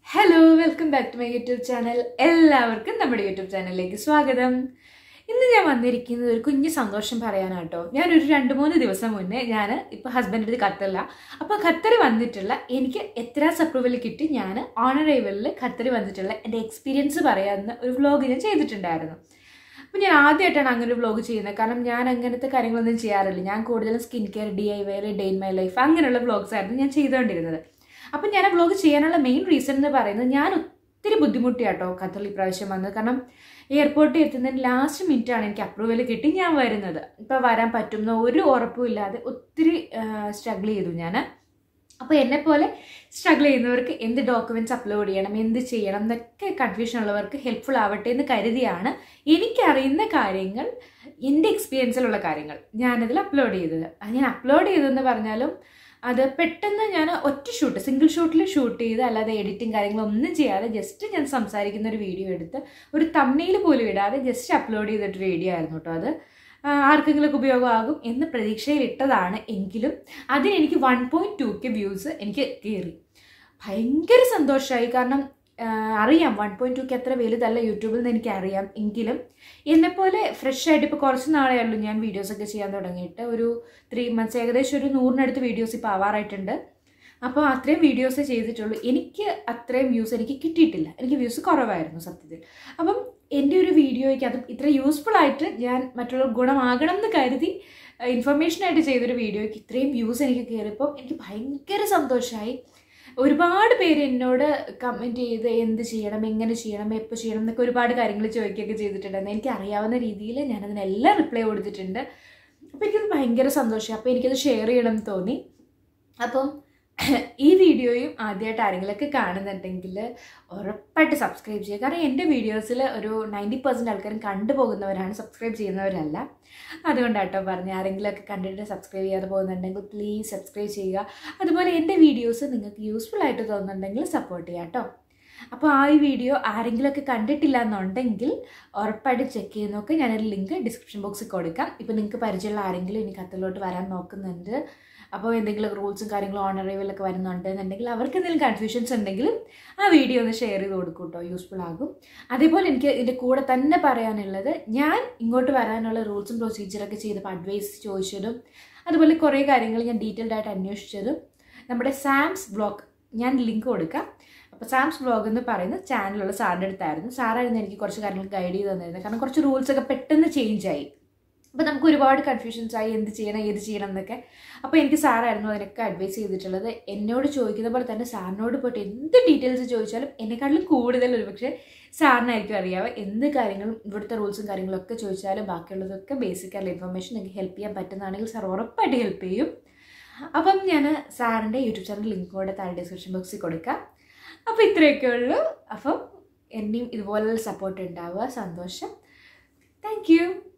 hello welcome back to my YouTube channel എല്ലാവർക്കും നമ്മുടെ YouTube ചാനലിലേക്ക് സ്വാഗതം ഇന്ന് ഞാൻ വന്നിരിക്കുന്നത് ഒരു കുഞ്ഞു സന്തോഷം പറയാനാട്ടോ ഞാനൊരു രണ്ട് മൂന്ന് ദിവസം മുന്നേ ഞാൻ ഇപ്പോൾ ഹസ്ബൻഡിൻ്റെ അടുത്ത് ഖത്തറില്ല അപ്പോൾ ഖത്തർ വന്നിട്ടുള്ള എനിക്ക് എത്രാസ് അപ്രൂവൽ കിട്ടി ഞാൻ ഓണറേബിളിൽ ഖത്തർ വന്നിട്ടുള്ള എൻ്റെ എക്സ്പീരിയൻസ് പറയാവുന്ന ഒരു വ്ലോഗ് ഞാൻ ചെയ്തിട്ടുണ്ടായിരുന്നു അപ്പോൾ ഞാൻ ആദ്യമായിട്ടാണ് അങ്ങനെ ഒരു വ്ലോഗ് ചെയ്യുന്നത് കാരണം ഞാൻ അങ്ങനത്തെ കാര്യങ്ങളൊന്നും ചെയ്യാറില്ല ഞാൻ കൂടുതലും skin care D I Y day in my life അങ്ങനെയുള്ള വ്ലോഗ്സ് ആയിരുന്നു ഞാൻ ചെയ്തുകൊണ്ടിരുന്നത് അപ്പം ഞാൻ ആ വ്ലോഗ് ചെയ്യാനുള്ള മെയിൻ റീസൺ എന്ന് പറയുന്നത് ഞാൻ ഒത്തിരി ബുദ്ധിമുട്ടിയാട്ടോ ഖത്തറിൽ ഇപ്രാവശ്യം വന്നത് കാരണം എയർപോർട്ടിൽ എത്തുന്നതിന് ലാസ്റ്റ് മിനിറ്റാണ് എനിക്ക് അപ്രൂവൽ കിട്ടി ഞാൻ വരുന്നത് ഇപ്പോൾ വരാൻ പറ്റുന്ന ഒരു ഉറപ്പും ഇല്ലാതെ ഒത്തിരി സ്ട്രഗിൾ ചെയ്തു ഞാൻ അപ്പോൾ എന്നെപ്പോലെ സ്ട്രഗിൾ ചെയ്യുന്നവർക്ക് എന്ത് ഡോക്യുമെൻറ്റ്സ് അപ്ലോഡ് ചെയ്യണം എന്ത് ചെയ്യണം എന്നൊക്കെ കൺഫ്യൂഷൻ ഉള്ളവർക്ക് ഹെൽപ്ഫുൾ ആവട്ടെ എന്ന് കരുതിയാണ് എനിക്കറിയുന്ന കാര്യങ്ങൾ എൻ്റെ എക്സ്പീരിയൻസിലുള്ള കാര്യങ്ങൾ ഞാനതിൽ അപ്ലോഡ് ചെയ്തത് അത് ഞാൻ അപ്ലോഡ് ചെയ്തതെന്ന് പറഞ്ഞാലും അത് പെട്ടെന്ന് ഞാൻ ഒറ്റ ഷൂട്ട് സിംഗിൾ ഷൂട്ടിൽ ഷൂട്ട് ചെയ്ത് അല്ലാതെ എഡിറ്റിംഗ് കാര്യങ്ങളൊന്നും ചെയ്യാതെ ജസ്റ്റ് ഞാൻ സംസാരിക്കുന്ന ഒരു വീഡിയോ എടുത്ത് ഒരു തമ്മയിൽ പോലും ഇടാതെ ജസ്റ്റ് അപ്ലോഡ് ചെയ്തിട്ടൊരു വീഡിയോ ആയിരുന്നു കേട്ടോ അത് ആർക്കെങ്കിലുമൊക്കെ ഉപയോഗമാകും എന്ന് പ്രതീക്ഷയിൽ ഇട്ടതാണ് എങ്കിലും അതിനെനിക്ക് one point two K views എനിക്ക് കയറി ഭയങ്കര സന്തോഷമായി കാരണം അറിയാം വൺ പോയിൻറ്റ് ടുക്ക് എത്ര വലുതല്ല യൂട്യൂബിൽ നിന്ന് എനിക്ക് അറിയാം എങ്കിലും എന്നെപ്പോലെ ഫ്രഷ് ആയിട്ട് ഇപ്പോൾ കുറച്ച് നാളേ ഉള്ളൂ ഞാൻ വീഡിയോസൊക്കെ ചെയ്യാൻ തുടങ്ങിയിട്ട് ഒരു ത്രീ മന്ത്സ് ഏകദേശം ഒരു നൂറിനടുത്ത് വീഡിയോസ് ഇപ്പോൾ ആവാറായിട്ടുണ്ട് അപ്പോൾ അത്രയും വീഡിയോസ് ചെയ്തിട്ടുള്ളൂ എനിക്ക് അത്രയും വ്യൂസ് എനിക്ക് കിട്ടിയിട്ടില്ല എനിക്ക് വ്യൂസ് കുറവായിരുന്നു സത്യത്തിൽ അപ്പം എൻ്റെ ഒരു വീഡിയോയ്ക്ക് അതും ഇത്ര യൂസ്ഫുൾ ആയിട്ട് ഞാൻ മറ്റുള്ളവർ ഗുണമാകണം എന്ന് കരുതി ഇൻഫർമേഷനായിട്ട് ചെയ്തൊരു വീഡിയോയ്ക്ക് ഇത്രയും വ്യൂസ് എനിക്ക് കയറിയപ്പോൾ എനിക്ക് ഭയങ്കര സന്തോഷമായി ഒരുപാട് പേര് എന്നോട് കമൻറ്റ് ചെയ്ത് എന്ത് ചെയ്യണം എങ്ങനെ ചെയ്യണം എപ്പോൾ ചെയ്യണം എന്നൊക്കെ ഒരുപാട് കാര്യങ്ങൾ ചോദിക്കുകയൊക്കെ ചെയ്തിട്ടുണ്ടായിരുന്നു എനിക്ക് അറിയാവുന്ന രീതിയിൽ ഞാനതിനെല്ലാം റിപ്ലൈ കൊടുത്തിട്ടുണ്ട് അപ്പോൾ എനിക്കത് ഭയങ്കര സന്തോഷമായി അപ്പോൾ എനിക്കത് ഷെയർ ചെയ്യണം എന്ന് തോന്നി അപ്പം ഈ വീഡിയോയും ആദ്യമായിട്ട് ആരെങ്കിലുമൊക്കെ കാണുന്നുണ്ടെങ്കിൽ ഉറപ്പായിട്ട് സബ്സ്ക്രൈബ് ചെയ്യുക കാരണം എൻ്റെ വീഡിയോസിൽ ഒരു നയൻറ്റി പെർസെൻറ്റ് ആൾക്കാരും കണ്ടുപോകുന്നവരാണ് സബ്സ്ക്രൈബ് ചെയ്യുന്നവരല്ല അതുകൊണ്ടാട്ടോ പറഞ്ഞ് ആരെങ്കിലുമൊക്കെ കണ്ടിട്ട് സബ്സ്ക്രൈബ് ചെയ്യാതെ പോകുന്നുണ്ടെങ്കിൽ പ്ലീസ് സബ്സ്ക്രൈബ് ചെയ്യുക അതുപോലെ എൻ്റെ വീഡിയോസ് നിങ്ങൾക്ക് യൂസ്ഫുൾ ആയിട്ട് തോന്നുന്നുണ്ടെങ്കിൽ സപ്പോർട്ട് ചെയ്യാം കേട്ടോ അപ്പോൾ ആ ഈ വീഡിയോ ആരെങ്കിലുമൊക്കെ കണ്ടിട്ടില്ല എന്നുണ്ടെങ്കിൽ ഉറപ്പായിട്ട് ചെക്ക് ചെയ്ത് നോക്ക് ഞാനൊരു ലിങ്ക് ഡിസ്ക്രിപ്ഷൻ ബോക്സിൽ കൊടുക്കാം ഇപ്പോൾ നിങ്ങൾക്ക് പരിചയമുള്ള ആരെങ്കിലും ഇനി കത്തിലോട്ട് വരാൻ നോക്കുന്നുണ്ട് അപ്പോൾ എന്തെങ്കിലും റൂൾസും കാര്യങ്ങളും ഓണറേബിളൊക്കെ വരുന്നുണ്ട് എന്നുണ്ടെങ്കിൽ അവർക്ക് എന്തെങ്കിലും കൺഫ്യൂഷൻസ് ഉണ്ടെങ്കിൽ ആ വീഡിയോ ഒന്ന് ഷെയർ ചെയ്ത് കൊടുക്കും കേട്ടോ യൂസ്ഫുൾ ആകും അതേപോലെ എനിക്ക് ഇതിൻ്റെ കൂടെ തന്നെ പറയാനുള്ളത് ഞാൻ ഇങ്ങോട്ട് വരാനുള്ള റൂൾസും പ്രൊസീജിയറൊക്കെ ചെയ്തപ്പോൾ അഡ്വൈസ് ചോദിച്ചതും അതുപോലെ കുറേ കാര്യങ്ങൾ ഞാൻ ഡീറ്റെയിൽഡ് ആയിട്ട് അന്വേഷിച്ചതും നമ്മുടെ സാംസ് ബ്ലോഗ് ഞാൻ ലിങ്ക് കൊടുക്കാം അപ്പോൾ സാംസ് ബ്ലോഗ് എന്ന് പറയുന്ന ചാനലുള്ള സാറിൻ്റെ അടുത്തായിരുന്നു സാറായിരുന്നു എനിക്ക് കുറച്ച് കാര്യങ്ങൾ ഗൈഡ് ചെയ്ത് തന്നിരുന്നത് കാരണം കുറച്ച് റൂൾസൊക്കെ പെട്ടെന്ന് ചേഞ്ച് ആയി അപ്പോൾ നമുക്ക് ഒരുപാട് കൺഫ്യൂഷൻസ് ആയി എന്ത് ചെയ്യണം ഏത് ചെയ്യണം എന്നൊക്കെ അപ്പോൾ എനിക്ക് സാറായിരുന്നു അതിനൊക്കെ അഡ്വൈസ് ചെയ്തിട്ടുള്ളത് എന്നോട് ചോദിക്കുന്ന പോലെ തന്നെ സാറിനോട് പോയിട്ട് എന്ത് ഡീറ്റെയിൽസ് ചോദിച്ചാലും എന്നെക്കാട്ടിലും കൂടുതൽ ഒരുപക്ഷെ സാറിനായിരിക്കും അറിയാവുക എന്ത് കാര്യങ്ങളും ഇവിടുത്തെ റൂൾസും കാര്യങ്ങളൊക്കെ ചോദിച്ചാലും ബാക്കിയുള്ളതൊക്കെ ബേസിക് ആയിട്ടുള്ള ഇൻഫർമേഷൻ നിങ്ങൾക്ക് ഹെൽപ്പ് ചെയ്യാൻ പറ്റുന്നതാണെങ്കിൽ സാർ ഉറപ്പായിട്ട് ഹെൽപ്പ് ചെയ്യും അപ്പം ഞാൻ സാറിൻ്റെ യൂട്യൂബ് ചാനൽ ലിങ്ക് കൂടെ താഴെ ഡിസ്ക്രിപ്ഷൻ ബോക്സിൽ കൊടുക്കാം അപ്പോൾ ഇത്രയൊക്കെ ഉള്ളൂ അപ്പം എന്നെയും ഇതുപോലുള്ള സപ്പോർട്ട് ഉണ്ടാവുക സന്തോഷം താങ്ക്